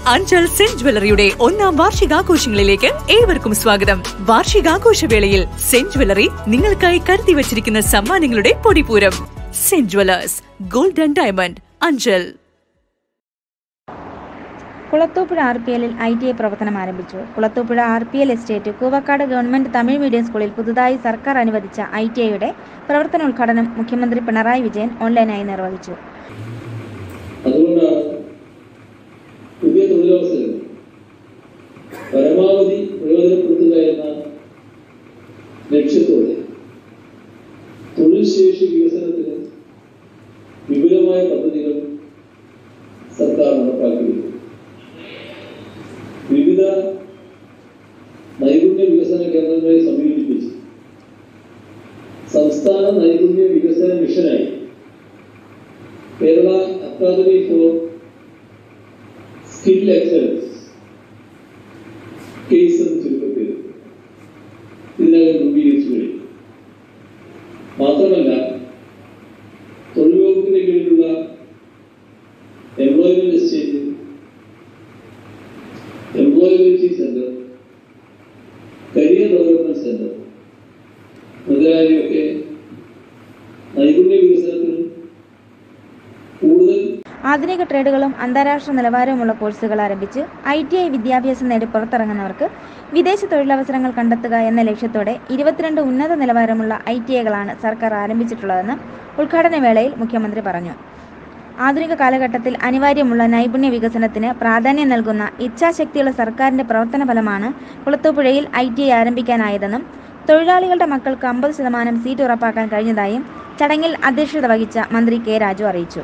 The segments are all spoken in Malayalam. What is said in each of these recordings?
അഞ്ചൽ സെന്റ് ജ്വല്ലറിയുടെ ഒന്നാം വാർഷികാഘോഷങ്ങളിലേക്ക് ഏവർക്കും സ്വാഗതം വാർഷികാഘോഷവേളയിൽ സെന്റ് ജ്വല്ലറി നിങ്ങൾക്കായി കരുതി വച്ചിരിക്കുന്ന സമ്മാനങ്ങളുടെ പൊടിപൂരം saint jewellers gold and diamond Anchal Kulathupuzha R P എല്ലിൽ ഐ ടി ഐ പ്രവർത്തനം ആരംഭിച്ചു Kulathupuzha R P L estate Koovakkad government Tamil medium സ്കൂളിൽ പുതുതായി സർക്കാർ അനുവദിച്ച ഐ ടി ഐയുടെ പ്രവർത്തനോദ്ഘാടനം മുഖ്യമന്ത്രി പിണറായി വിജയൻ ഓൺലൈനായി നിർവഹിച്ചു അതുകൊണ്ടാണ് പുതിയ തൊഴിലവസരങ്ങൾ പരമാവധി പ്രയോജനപ്പെടുത്തുക എന്ന ലക്ഷ്യത്തോടെ തൊഴിൽ ശേഷി വികസനത്തിന് വിപുലമായ പദ്ധതികൾ സർക്കാർ നടപ്പാക്കിയിരുന്നു വിവിധ നൈപുണ്യ വികസന കേന്ദ്രങ്ങളെ സമീപിപ്പിച്ച് സംസ്ഥാന നൈപുണ്യ വികസന മിഷനായി Kerala academy for skill excellence KASE എന്ന് ചുരുക്കത്തിൽ ഇതിനകം രൂപീകരിച്ചു കഴിഞ്ഞു മാത്രമല്ല തൊഴിൽ വകുപ്പിന്റെ കീഴിലുള്ള employment exchange employability centre career development centre മുതലായവയൊക്കെ നൈപുണ്യ വികസനത്തിനും കൂടുതൽ ആധുനിക ട്രേഡുകളും അന്താരാഷ്ട്ര നിലവാരവുമുള്ള കോഴ്സുകൾ ആരംഭിച്ച് ഐ ടി ഐ വിദ്യാഭ്യാസം നേടി പുറത്തിറങ്ങുന്നവർക്ക് വിദേശ തൊഴിലവസരങ്ങൾ കണ്ടെത്തുക എന്ന ലക്ഷ്യത്തോടെ ഇരുപത്തിരണ്ട് ഉന്നത നിലവാരമുള്ള ഐ ടി ഐകളാണ് സർക്കാർ ആരംഭിച്ചിട്ടുള്ളതെന്ന് ഉദ്ഘാടന വേളയിൽ മുഖ്യമന്ത്രി പറഞ്ഞു ആധുനിക കാലഘട്ടത്തിൽ അനിവാര്യമുള്ള നൈപുണ്യ വികസനത്തിന് പ്രാധാന്യം നൽകുന്ന ഇച്ഛാശക്തിയുള്ള സർക്കാരിന്റെ പ്രവർത്തന ഫലമാണ് കുളത്തൂപ്പുഴയിൽ ഐ ടി ഐ ആരംഭിക്കാനായതെന്നും തൊഴിലാളികളുടെ മക്കൾക്ക് അമ്പത് ശതമാനം സീറ്റ് ഉറപ്പാക്കാൻ കഴിഞ്ഞതായും ചടങ്ങിൽ അധ്യക്ഷത വഹിച്ച മന്ത്രി കെ രാജു അറിയിച്ചു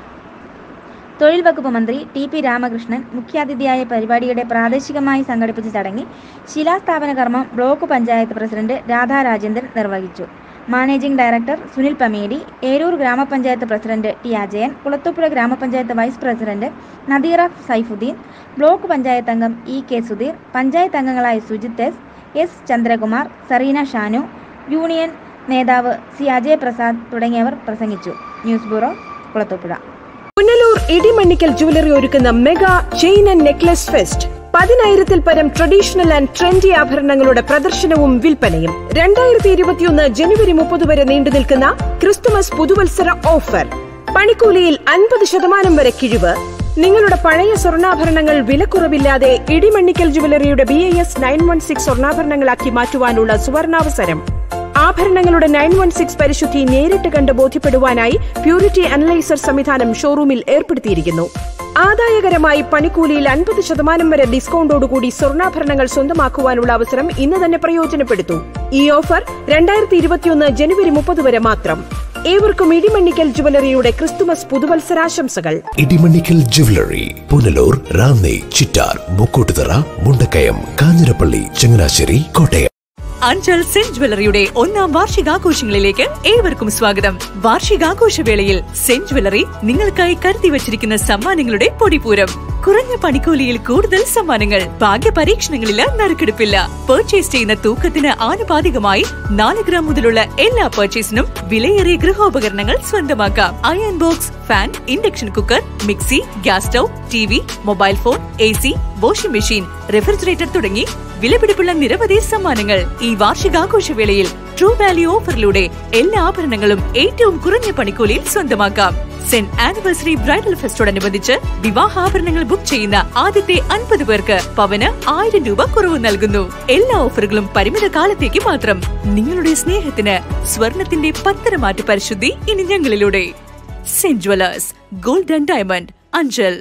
തൊഴിൽ വകുപ്പ് മന്ത്രി ടി പി രാമകൃഷ്ണൻ മുഖ്യാതിഥിയായ പരിപാടിയുടെ പ്രാദേശികമായി സംഘടിപ്പിച്ച ചടങ്ങിൽ ശിലാസ്ഥാപന കർമ്മം ബ്ലോക്ക് പഞ്ചായത്ത് പ്രസിഡന്റ് രാധാ രാജേന്ദ്രൻ നിർവഹിച്ചു managing director Sunil Pamedi Eroor grama panchayat president T Ajayan Kulathupuzha grama panchayat vice president Nadeera Saifudheen block panchayat അംഗം ഇ കെ സുധീർ പഞ്ചായത്ത് അംഗങ്ങളായ Sujith S S Chandrakumar Sareena Shanu union നേതാവ് സി അജയ് പ്രസാദ് തുടങ്ങിയവർ പ്രസംഗിച്ചു news bureau Kulathupuzha Punalur Idimannickal jewellery ഒരുക്കുന്ന mega chain and necklace fest പതിനായിരത്തിൽ പരം ട്രഡീഷണൽ ആൻഡ് ട്രെൻഡി ആഭരണങ്ങളുടെ പ്രദർശനവും വിൽപ്പനയും രണ്ടായിരത്തി ഇരുപത്തിയൊന്ന് ജനുവരി മുപ്പത് വരെ നീണ്ടു നിൽക്കുന്ന ക്രിസ്തുമസ് പുതുവത്സര ഓഫർ പണിക്കൂലിയിൽ അൻപത് ശതമാനം വരെ കിഴിവ് നിങ്ങളുടെ പഴയ സ്വർണ്ണാഭരണങ്ങൾ വിലക്കുറവില്ലാതെ ഇടിമണ്ണിക്കൽ ജുവലറിയുടെ B I S nine one six സ്വർണ്ണാഭരണങ്ങളാക്കി മാറ്റുവാനുള്ള സുവർണാവസരം ആഭരണങ്ങളുടെ നയൻ വൺ സിക്സ് പരിശുദ്ധി നേരിട്ട് കണ്ട് ബോധ്യപ്പെടുവാനായി പ്യൂരിറ്റി അനലൈസർ സംവിധാനം ഷോറൂമിൽ ഏർപ്പെടുത്തിയിരിക്കുന്നു ആദായകരമായി പണിക്കൂലിയിൽ അൻപത് ശതമാനം വരെ ഡിസ്കൗണ്ടോടുകൂടി സ്വർണ്ണാഭരണങ്ങൾ സ്വന്തമാക്കുവാനുള്ള അവസരം ഇന്ന് തന്നെ പ്രയോജനപ്പെടുത്തൂ ഈ ഓഫർ രണ്ടായിരത്തി ഇരുപത്തിയൊന്ന് ജനുവരി മുപ്പത് വരെ മാത്രം ഏവർക്കും ഇടിമണ്ണിക്കൽ ജുവലറിയുടെ ക്രിസ്തുമസ് പുതുവത്സരാശംസകൾ ഇടിമണ്ണിക്കൽ ജുവലറി പുനലൂർ റാന്നി ചിറ്റാർ മുക്കോട്ടുതറ മുണ്ടക്കയം കാഞ്ഞിരപ്പള്ളി ചങ്ങനാശ്ശേരി കോട്ടയം അഞ്ചൽ സെന്റ് ജ്വല്ലറിയുടെ ഒന്നാം വാർഷികാഘോഷങ്ങളിലേക്ക് ഏവർക്കും സ്വാഗതം വാർഷികാഘോഷവേളയിൽ സെന്റ് ജ്വല്ലറി നിങ്ങൾക്കായി കരുതി വച്ചിരിക്കുന്ന സമ്മാനങ്ങളുടെ പൊടിപൂരം കുറഞ്ഞ പണിക്കൂലിയിൽ കൂടുതൽ സമ്മാനങ്ങൾ ഭാഗ്യ പരീക്ഷണങ്ങളില് നറുക്കെടുപ്പില്ല പർച്ചേസ് ചെയ്യുന്ന തൂക്കത്തിന് ആനുപാതികമായി നാല് ഗ്രാം മുതലുള്ള എല്ലാ പർച്ചേസിനും വിലയേറിയ ഗൃഹോപകരണങ്ങൾ സ്വന്തമാക്കാം iron box fan induction cooker mixie gas stove T V mobile phone A C washing machine refrigerator തുടങ്ങി വിലപിടിപ്പുള്ള നിരവധി സമ്മാനങ്ങൾ ഈ വാർഷികാഘോഷവേളയിൽ ട്രൂ വാല്യൂ ഓഫറിലൂടെ എല്ലാ ആഭരണങ്ങളും ഏറ്റവും കുറഞ്ഞ പണിക്കൂലിയിൽ സ്വന്തമാക്കാം സെന്റ് ആനിവേഴ്സറി ബ്രൈഡൽ ഫെസ്റ്റോടനുബന്ധിച്ച് വിവാഹാഭരണങ്ങൾ ബുക്ക് ചെയ്യുന്ന ആദ്യത്തെ അൻപത് പേർക്ക് പവന് ആയിരം രൂപ കുറവ് നൽകുന്നു എല്ലാ ഓഫറുകളും പരിമിത കാലത്തേക്ക് മാത്രം നിങ്ങളുടെ സ്നേഹത്തിന് സ്വർണത്തിന്റെ പത്തരമാറ്റ് പരിശുദ്ധി ഇനി ഞങ്ങളിലൂടെ Saint jewellers gold and diamond Anchal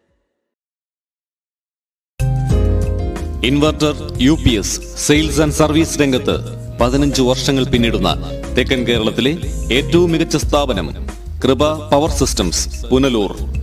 inverter U P S sales and service രംഗത്ത് പതിനഞ്ച് വർഷങ്ങൾ പിന്നിടുന്ന തെക്കൻ കേരളത്തിലെ ഏറ്റവും മികച്ച സ്ഥാപനം കൃപ പവർ സിസ്റ്റംസ് പുനലൂർ